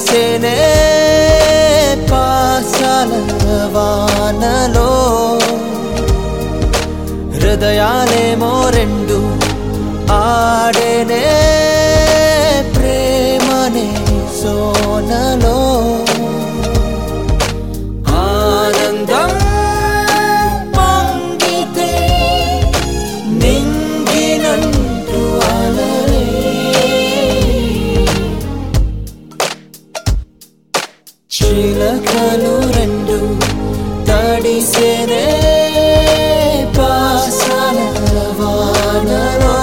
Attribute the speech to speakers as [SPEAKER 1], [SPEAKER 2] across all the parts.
[SPEAKER 1] తడిసేనే పాసాల వానలో హృదయాలేమో రెండు ఆడేనే ప్రేమనే సోనలో ఆనందం పొంగితే నింగినంటూ అలలే చిలకలు రెండు తడిసేనే పాసాల వానలో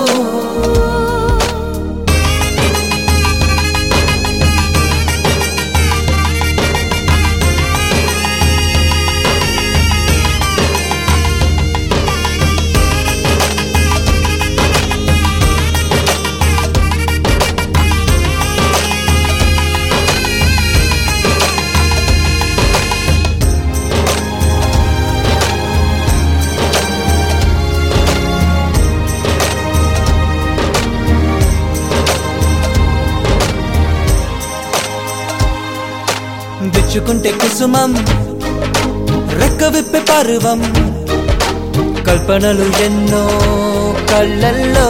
[SPEAKER 1] విచ్చుకుంటే కుసుమం రెక్క విప్పే పరువం కల్పనలు ఎన్నో కళ్ళల్లో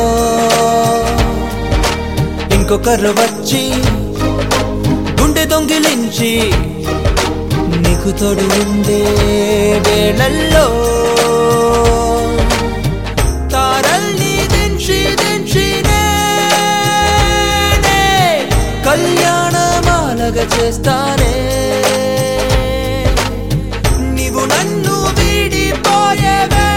[SPEAKER 1] ఇంకొకరు వచ్చి గుండె దొంగిలించి నీకు తోడు ఉండే వేళల్లో తారల్ని దించి దించి నేనే కళ్యాణమాలగా చేస్తానే నీవు నన్ను వీడిపోయే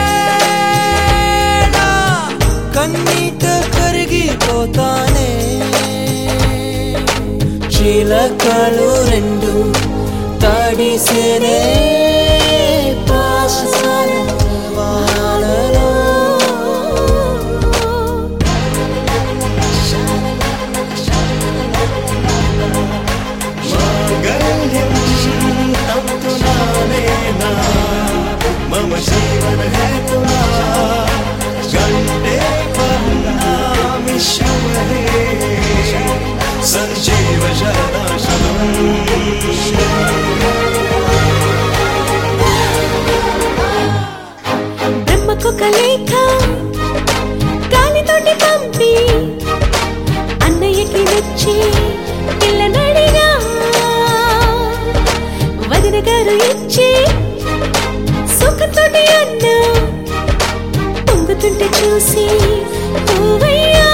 [SPEAKER 1] వేళ కన్నీట కరిగిపోతానే చిలకలు రెండు తడిసేనే పాసాల వానలో
[SPEAKER 2] माङ्गल्यं तप्तु नानेन मम जीवनहेतुना गण्डे पन्नामि शिवने सञ्जीव
[SPEAKER 3] బ్రహ్మకొక లేఖ గాలితోటి పంపి అన్నయ్యకి వచ్చి పిల్లనడిగా వదిన గారు ఇచ్చి సుఖతోటి అన్న పొంగుతుంటే చూసి పువ్వయ్యా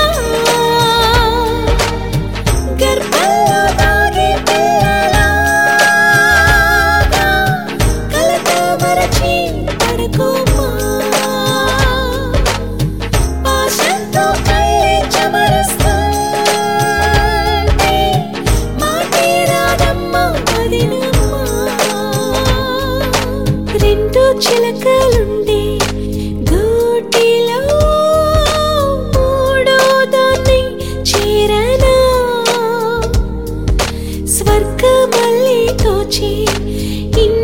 [SPEAKER 3] గర్భంలో దాగే పిల్లలాగా కలత మరచి పడుకోమా పాశంతో కళ్ళే చెమరుస్తుంటే మాటే రాదమ్మ వదినమ్మా రెండు చిలకలుండే గూటిలో మూడో దాన్ని చేరనా స్వర్గమల్లి తోచి ఇన్ని